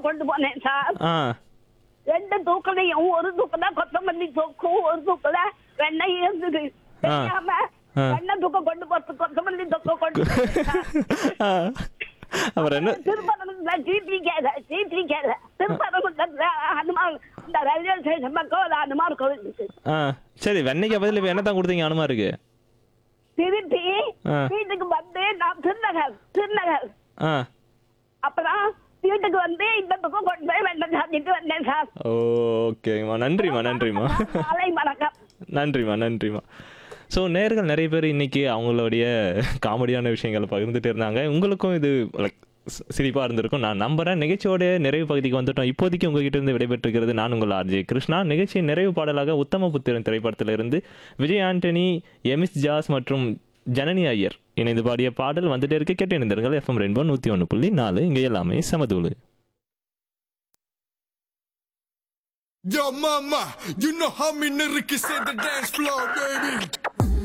கொண்டு போனேன் சார் ஆ ரெண்டு தூக்கலையும் ஒரு தூக்கல கொத்தமல்லி தொக்கும் ஒரு தூக்கல வெண்ணெய் இருந்தது ஆ. தெரியாம ஆ. வெண்ணெய் தூக்கம் கொண்டு போறது கொத்தமல்லி தொக்கம் கொண்டு போனேன் சார். ஆ. அப்புறம் என்ன திருப்பரங்குன்றத்துல ஜிபி கேல ஜிபி கேல திருப்பரங்குன்றத்துல ஹனுமான் இந்த ரயில்வே ஸ்டேஷன் பக்கம் ஒரு ஹனுமான் கோவில் இருக்கு ஆ சரி வெண்ணைக்கு பதில் இப்போ என்ன தான் கொடுத்தீங்க அனுமாருக்கு திருப்பி ஆ. வீட்டுக்கு வந்து நான் திருநகர் திருநகர் ஆ அப்புறம் வீட்டுக்கு வந்து இந்த பக்கம் கொண்டு போய் வெண்ணெய் சாப்பிட்டு வந்தேன் சார் ஓகேம்மா நன்றிம்மா நன்றிம்மா மாலை வணக்கம் நன்றிம்மா நன்றிம்மா ஸோ நேர்கள் நிறைய பேர் இன்னைக்கு அவங்களுடைய காமெடியான விஷயங்களை பகிர்ந்துட்டு இருந்தாங்க உங்களுக்கும் இது லைக் சிரிப்பாக இருந்திருக்கும் நான் நம்புறேன் நிகழ்ச்சியோட நிறைவு பகுதிக்கு வந்துட்டோம் இப்போதைக்கு உங்ககிட்ட இருந்து விடைபெற்றுக்கிறது நான் உங்கள் ஆர்ஜே கிருஷ்ணா நிகழ்ச்சியின் நிறைவு பாடலாக உத்தம புத்திரன் திரைப்படத்திலிருந்து விஜய் ஆண்டனி எமிஸ் ஜாஸ் மற்றும் ஜனனி ஐயர் இணைந்து பாடிய பாடல் வந்துட்டே இருக்க கேட்டு இணைந்தர்கள் எஃப்எம் ரெயின்போ நூற்றி ஒன்று புள்ளி நாலு இங்கே எல்லாமே சமதூளு Yo, mama, you know how me niggas in the dance floor, baby.